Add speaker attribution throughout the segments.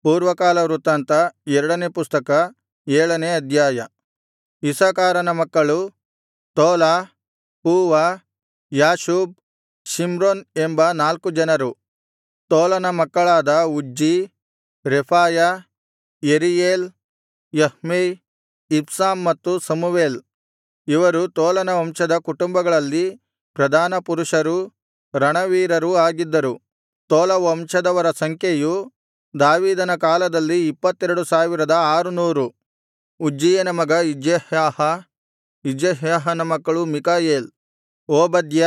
Speaker 1: ಪೂರ್ವಕಾಲ ವೃತ್ತಾಂತ ಎರಡನೇ ಪುಸ್ತಕ ಏಳನೇ ಅಧ್ಯಾಯ ಇಸ್ಸಾಕಾರನ ಮಕ್ಕಳು ತೋಲ ಪೂವ ಯಾಶೂಬ್ ಶಿಮ್ರೋನ್ ಎಂಬ ನಾಲ್ಕು ಜನರು ತೋಲನ ಮಕ್ಕಳಾದ ಉಜ್ಜೀ ರೆಫಾಯ ಯೆರೀಯೇಲ್ ಯಹ್ಮೈ ಇಬ್ಸಾಮ್ ಮತ್ತು ಸಮುವೇಲ್ ಇವರು ತೋಲನ ವಂಶದ ಕುಟುಂಬಗಳಲ್ಲಿ ಪ್ರಧಾನ ಪುರುಷರೂ ರಣವೀರರೂ ಆಗಿದ್ದರು ತೋಲ ವಂಶದವರ ಸಂಖ್ಯೆಯು ದಾವೀದನ ಕಾಲದಲ್ಲಿ ಇಪ್ಪತ್ತೆರಡು ಸಾವಿರದ ಆರುನೂರು ಉಜ್ಜೀಯನ ಮಗ ಇಜ್ಯಹ್ಯಾಹ ಇಜ್ಯಹ್ಯಾಹನ ಮಕ್ಕಳು ಮಿಕಾಯೇಲ್ ಓಬದ್ಯ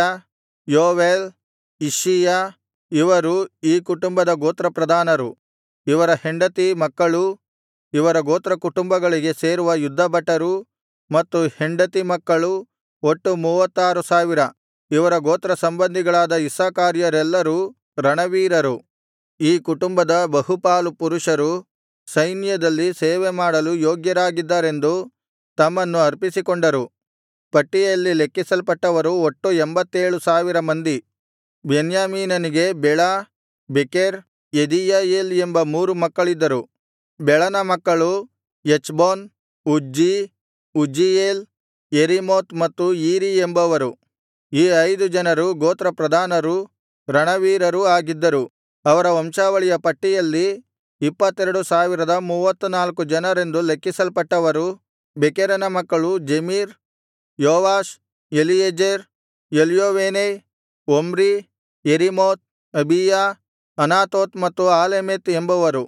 Speaker 1: ಯೋವೇಲ್ ಇಷ್ಷೀಯ ಇವರು ಈ ಕುಟುಂಬದ ಗೋತ್ರಪ್ರಧಾನರು ಇವರ ಹೆಂಡತಿ ಮಕ್ಕಳೂ ಇವರ ಗೋತ್ರಕುಟುಂಬಗಳಿಗೆ ಸೇರುವ ಯುದ್ಧಭಟರೂ ಮತ್ತು ಹೆಂಡತಿ ಮಕ್ಕಳು ಒಟ್ಟು ಮೂವತ್ತಾರು ಸಾವಿರ ಇವರ ಗೋತ್ರಸಂಬಂಧಿಗಳಾದ ಇಸ್ಸಾಕಾರ್ಯರೆಲ್ಲರೂ ರಣವೀರರು ಈ ಕುಟುಂಬದ ಬಹುಪಾಲು ಪುರುಷರು ಸೈನ್ಯದಲ್ಲಿ ಸೇವೆಮಾಡಲು ಯೋಗ್ಯರಾಗಿದ್ದಾರೆಂದು ತಮ್ಮನ್ನು ಅರ್ಪಿಸಿಕೊಂಡರು ಪಟ್ಟಿಯಲ್ಲಿ ಲೆಕ್ಕಿಸಲ್ಪಟ್ಟವರು ಒಟ್ಟು ಎಂಬತ್ತೇಳು ಸಾವಿರ ಮಂದಿ ಬೆನ್ಯಾಮೀನನಿಗೆ ಬೆಳ ಬೆಕೆರ್ ಯೆದೀಯಯೇಲ್ ಎಂಬ ಮೂರು ಮಕ್ಕಳಿದ್ದರು ಬೆಳನ ಮಕ್ಕಳು ಎಚ್ಬೋನ್ ಉಜ್ಜೀ ಉಜ್ಜೀಯೇಲ್ ಯೆರೀಮೋತ್ ಮತ್ತು ಈರೀ ಎಂಬವರು ಈ ಐದು ಜನರು ಗೋತ್ರಪ್ರಧಾನರೂ ರಣವೀರರೂ ಆಗಿದ್ದರು ಅವರ ವಂಶಾವಳಿಯ ಪಟ್ಟಿಯಲ್ಲಿ ಇಪ್ಪತ್ತೆರಡು ಸಾವಿರದ ಮೂವತ್ತನಾಲ್ಕು ಜನರೆಂದು ಲೆಕ್ಕಿಸಲ್ಪಟ್ಟವರು ಬೆಕೆರನ ಮಕ್ಕಳು Zemirah Joash Eliezer Elioenai Omri Jerimoth Abijah Anathoth ಮತ್ತು ಆಲೆಮೆತ್ ಎಂಬವರು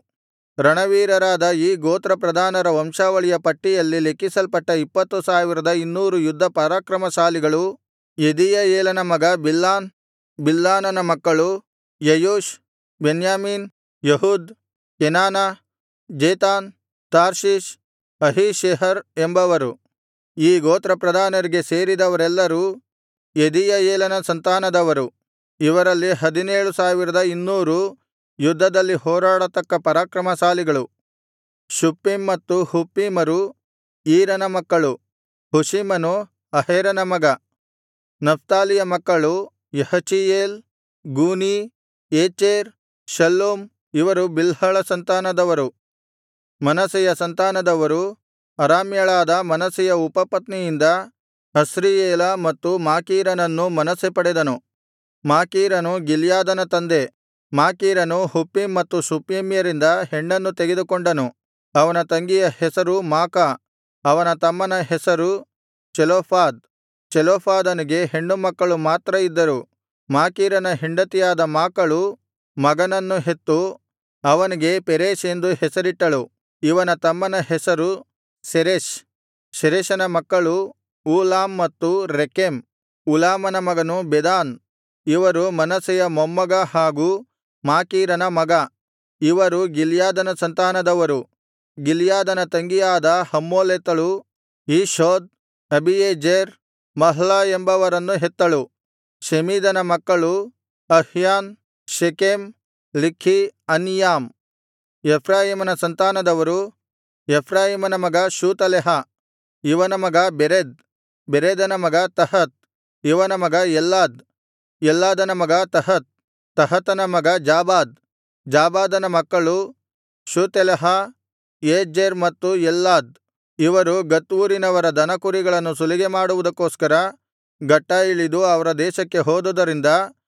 Speaker 1: ರಣವೀರರಾದ ಈ ಗೋತ್ರಪ್ರಧಾನರ ವಂಶಾವಳಿಯ ಪಟ್ಟಿಯಲ್ಲಿ ಲೆಕ್ಕಿಸಲ್ಪಟ್ಟ ಇಪ್ಪತ್ತು ಸಾವಿರದ ಇನ್ನೂರು ಯುದ್ಧ ಪರಾಕ್ರಮಶಾಲಿಗಳು ಯೆದೀಯಯೇಲನ ಮಗ ಬಿಲ್ಹಾನ್ ಬಿಲ್ಹಾನನ ಮಕ್ಕಳು ಯೆಯೂಷ್ ಬೆನ್ಯಾಮೀನ್ ಯಹೂದ್ ಕೆನಾನ ಜೇತಾನ್ ತಾರ್ಷೀಷ್ ಅಹೀಷೆಹರ್ ಎಂಬವರು ಈ ಗೋತ್ರಪ್ರಧಾನರಿಗೆ ಸೇರಿದವರೆಲ್ಲರೂ ಯೆದೀಯಯೇಲನ ಸಂತಾನದವರು ಇವರಲ್ಲಿ ಹದಿನೇಳು ಸಾವಿರದ ಇನ್ನೂರು ಯುದ್ಧದಲ್ಲಿ ಹೋರಾಡತಕ್ಕ ಪರಾಕ್ರಮಶಾಲಿಗಳು ಶುಪ್ಪೀಮ್ ಮತ್ತು ಹುಪ್ಪೀಮರು ಈರನ ಮಕ್ಕಳು ಹುಷೀಮನು ಅಹೇರನ ಮಗ ನಫ್ತಾಲಿಯ ಮಕ್ಕಳು ಯಹಚೀಯೇಲ್ ಗೂನೀ ಯೇಚೆರ್ ಶಲ್ಲೂಮ್ ಇವರು ಬಿಲ್ಹಳ ಸಂತಾನದವರು ಮನಸ್ಸೆಯ ಸಂತಾನದವರು ಅರಾಮ್ಯಳಾದ ಮನಸ್ಸೆಯ ಉಪಪತ್ನಿಯಿಂದ ಅಸ್ರೀಯೇಲ ಮತ್ತು ಮಾಕೀರನನ್ನು ಮನಸ್ಸೆ ಪಡೆದನು ಮಾಕೀರನು ಗಿಲ್ಯಾದನ ತಂದೆ ಮಾಕೀರನು ಹುಪ್ಪೀಮ್ ಮತ್ತು ಶುಪ್ಪೀಮ್ಯರಿಂದ ಹೆಣ್ಣನ್ನು ತೆಗೆದುಕೊಂಡನು ಅವನ ತಂಗಿಯ ಹೆಸರು ಮಾಕ ಅವನ ತಮ್ಮನ ಹೆಸರು ಚೆಲೋಫಾದ್ ಚೆಲೋಫಾದನಿಗೆ ಹೆಣ್ಣು ಮಕ್ಕಳು ಮಾತ್ರ ಇದ್ದರು ಮಾಕೀರನ ಹೆಂಡತಿಯಾದ ಮಾಕಳು ಮಗನನ್ನು ಹೆತ್ತು ಅವನಿಗೆ ಪೆರೇಷ್ ಎಂದು ಹೆಸರಿಟ್ಟಳು ಇವನ ತಮ್ಮನ ಹೆಸರು ಸೆರೆಷ್ ಸೆರೆಷನ ಮಕ್ಕಳು ಊಲಾಮ್ ಮತ್ತು ರೆಕೆಮ್ ಉಲಾಮನ ಮಗನು ಬೆದಾನ್ ಇವರು ಮನಸ್ಸೆಯ ಮೊಮ್ಮಗ ಹಾಗೂ ಮಾಕೀರನ ಮಗ ಇವರು ಗಿಲ್ಯಾದನ ಸಂತಾನದವರು ಗಿಲ್ಯಾದನ ತಂಗಿಯಾದ ಹಮ್ಮೋಲೆತಳು ಈಷೋದ್ ಅಬೀಯೆಜೆರ್ ಮಹ್ಲಾ ಎಂಬವರನ್ನು ಹೆತ್ತಳು ಶೆಮೀದನ ಮಕ್ಕಳು ಅಹ್ಯಾನ್ ಶೆಕೆಮ್ ಲಿಕ್ಹೀ ಅನೀಯಾಮ್ ಎಫ್ರಾಯೀಮನ ಸಂತಾನದವರು ಎಫ್ರಾಯೀಮನ ಮಗ ಶೂತಲೆಹ ಇವನ ಮಗ ಬೆರೆದ್ ಬೆರೆದನ ಮಗ ತಹತ್ ಇವನ ಮಗ ಎಲ್ಲಾದ್ ಎಲ್ಲಾದನ ಮಗ ತಹತ್ ತಹತನ ಮಗ ಜಾಬಾದ್ ಜಾಬಾದನ ಮಕ್ಕಳು ಶೂತೆಲಹ ಏಜೆರ್ ಮತ್ತು ಎಲ್ಲಾದ್ ಇವರು ಗತ್ ಊರಿನವರ ದನಕುರಿಗಳನ್ನು ಸುಲಿಗೆ ಮಾಡುವುದಕ್ಕೋಸ್ಕರ ಗಟ್ಟಾ ಇಳಿದು ಅವರ ದೇಶಕ್ಕೆ ಹೋದುದರಿಂದ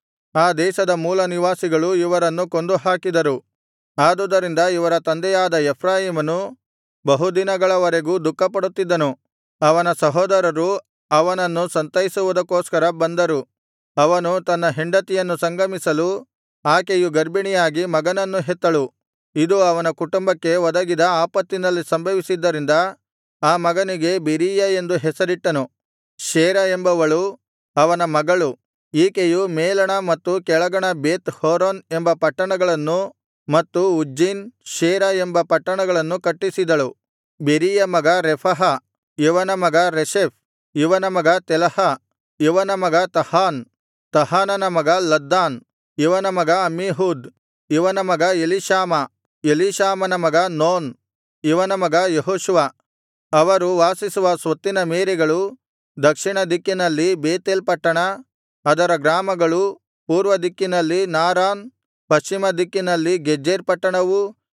Speaker 1: ಆ ದೇಶದ ಮೂಲನಿವಾಸಿಗಳು ಇವರನ್ನು ಕೊಂದುಹಾಕಿದರು ಆದುದರಿಂದ ಇವರ ತಂದೆಯಾದ ಎಫ್ರಾಯೀಮನು ಬಹುದಿನಗಳವರೆಗೂ ದುಃಖಪಡುತ್ತಿದ್ದನು ಅವನ ಸಹೋದರರು ಅವನನ್ನು ಸಂತೈಸುವುದಕ್ಕೋಸ್ಕರ ಬಂದರು ಅವನು ತನ್ನ ಹೆಂಡತಿಯನ್ನು ಸಂಗಮಿಸಲು ಆಕೆಯು ಗರ್ಭಿಣಿಯಾಗಿ ಮಗನನ್ನು ಹೆತ್ತಳು ಇದು ಅವನ ಕುಟುಂಬಕ್ಕೆ ಒದಗಿದ ಆಪತ್ತಿನಲ್ಲಿ ಸಂಭವಿಸಿದ್ದರಿಂದ ಆ ಮಗನಿಗೆ ಬೆರೀಯ ಎಂದು ಹೆಸರಿಟ್ಟನು ಶೇರ ಎಂಬವಳು ಅವನ ಮಗಳು ಈಕೆಯು ಮೇಲಣ ಮತ್ತು ಕೆಳಗಣ ಬೇತ್ ಹೋರೋನ್ ಎಂಬ ಪಟ್ಟಣಗಳನ್ನು ಮತ್ತು ಉಜ್ಜೀನ್ ಶೇರ ಎಂಬ ಪಟ್ಟಣಗಳನ್ನು ಕಟ್ಟಿಸಿದಳು ಬೆರೀಯ ಮಗ ರೆಫಹ ಇವನ ಮಗ ರೆಷೆಫ್ ಇವನ ಮಗ ತೆಲಹ ಇವನ ಮಗ ತಹಾನ್ ತಹಾನನ ಮಗ ಲದ್ದಾನ್ ಇವನ ಮಗ ಅಮ್ಮೀಹೂದ್ ಇವನ ಮಗ ಎಲೀಷಾಮ ಎಲೀಷಾಮನ ಮಗ ನೋನ್ ಇವನ ಮಗ ಯೆಹೋಷುವ ಅವರು ವಾಸಿಸುವ ಸ್ವತ್ತಿನ ಮೇರೆಗಳು ದಕ್ಷಿಣ ದಿಕ್ಕಿನಲ್ಲಿ ಬೇತೇಲ್ ಪಟ್ಟಣ ಅದರ ಗ್ರಾಮಗಳು ಪೂರ್ವ ದಿಕ್ಕಿನಲ್ಲಿ ನಾರಾನ್ ಪಶ್ಚಿಮ ದಿಕ್ಕಿನಲ್ಲಿ ಗೆಜೆರ್ ಪಟ್ಟಣವೂ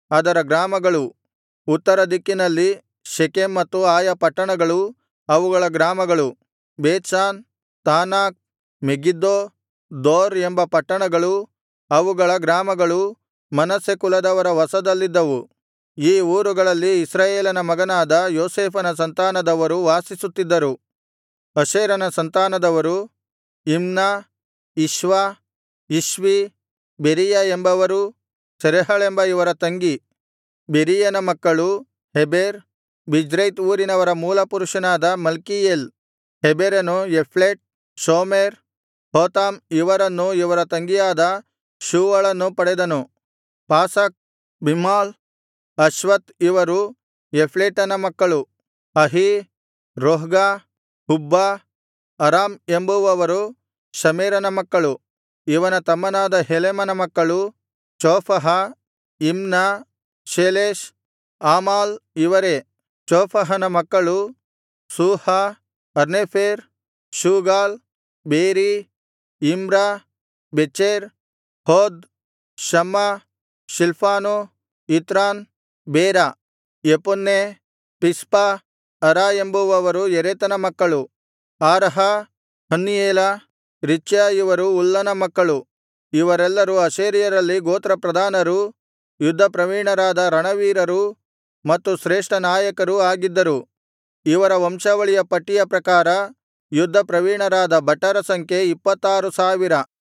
Speaker 1: ಅದರ ಗ್ರಾಮಗಳು ಉತ್ತರ ದಿಕ್ಕಿನಲ್ಲಿ ಶೆಕೆಮ್ ಮತ್ತು ಆಯಾ ಪಟ್ಟಣಗಳೂ ಅವುಗಳ ಗ್ರಾಮಗಳು ಬೇತ್ಷಾನ್ ತಾನಾಕ್ ಮೆಗಿದ್ದೋ ದೋರ್ ಎಂಬ ಪಟ್ಟಣಗಳೂ ಅವುಗಳ ಗ್ರಾಮಗಳೂ ಮನಸ್ಸೆ ಕುಲದವರ ವಶದಲ್ಲಿದ್ದವು ಈ ಊರುಗಳಲ್ಲಿ ಇಸ್ರಾಯೇಲನ ಮಗನಾದ ಯೋಸೇಫನ ಸಂತಾನದವರು ವಾಸಿಸುತ್ತಿದ್ದರು ಅಶೇರನ ಸಂತಾನದವರು ಇಮ್ನ ಇಷ್ವ ಇಷ್ವೀ ಬೆರೀಯ ಎಂಬವರೂ ಸೆರಹಳೆಂಬ ಇವರ ತಂಗಿ ಬೆರೀಯನ ಮಕ್ಕಳು ಹೆಬೆರ್ ಬಿಜ್ರೈತ್ ಊರಿನವರ ಮೂಲಪುರುಷನಾದ ಮಲ್ಕೀಯೇಲ್ ಹೆಬೆರನು ಯಫ್ಲೇಟ್ ಶೋಮೆರ್ ಹೋತಾಮ್ ಇವರನ್ನೂ ಇವರ ತಂಗಿಯಾದ ಶೂವಳನ್ನೂ ಪಡೆದನು ಪಾಸಕ್ ಬಿಮ್ಹಾಲ್ ಅಶ್ವಾತ್ ಇವರು ಯಫ್ಲೇಟನ ಮಕ್ಕಳು ಅಹೀ ರೋಹ್ಗ ಹುಬ್ಬ ಅರಾಮ್ ಎಂಬುವವರು ಶಮೆರನ ಮಕ್ಕಳು ಇವನ ತಮ್ಮನಾದ ಹೆಲೆಮನ ಮಕ್ಕಳು ಚೋಫಹ ಇಮ್ನ ಶೇಲೆಷ್ ಆಮಾಲ್ ಇವರೇ ಚೋಫಹನ ಮಕ್ಕಳು ಸೂಹ ಹರ್ನೇಫೆರ್ ಶೂಗಾಲ್ ಬೇರೀ ಇಮ್ರ ಬೆಚೆರ್ ಹೋದ್ ಶಮ್ಮ ಶಿಲ್ಫಾನು ಇತ್ರಾನ್ ಬೇರ ಯೆಫುನ್ನೆ ಪಿಸ್ಪ ಅರ ಎಂಬುವವರು ಯೆರೆತನ ಮಕ್ಕಳು ಆರಹ ಹನ್ನಿಯೇಲ ರಿಚ್ಯ ಇವರು ಉಲ್ಲನ ಮಕ್ಕಳು ಇವರೆಲ್ಲರೂ ಆಶೇರ್ಯರಲ್ಲಿ ಗೋತ್ರಪ್ರಧಾನರೂ ಯುದ್ಧಪ್ರವೀಣರಾದ ರಣವೀರರೂ ಮತ್ತು ಶ್ರೇಷ್ಠ ನಾಯಕರೂ ಆಗಿದ್ದರು ಇವರ ವಂಶಾವಳಿಯ ಪಟ್ಟಿಯ ಪ್ರಕಾರ ಯುದ್ಧಪ್ರವೀಣರಾದ ಭಟರ ಸಂಖ್ಯೆ ಇಪ್ಪತ್ತಾರು ಸಾವಿರ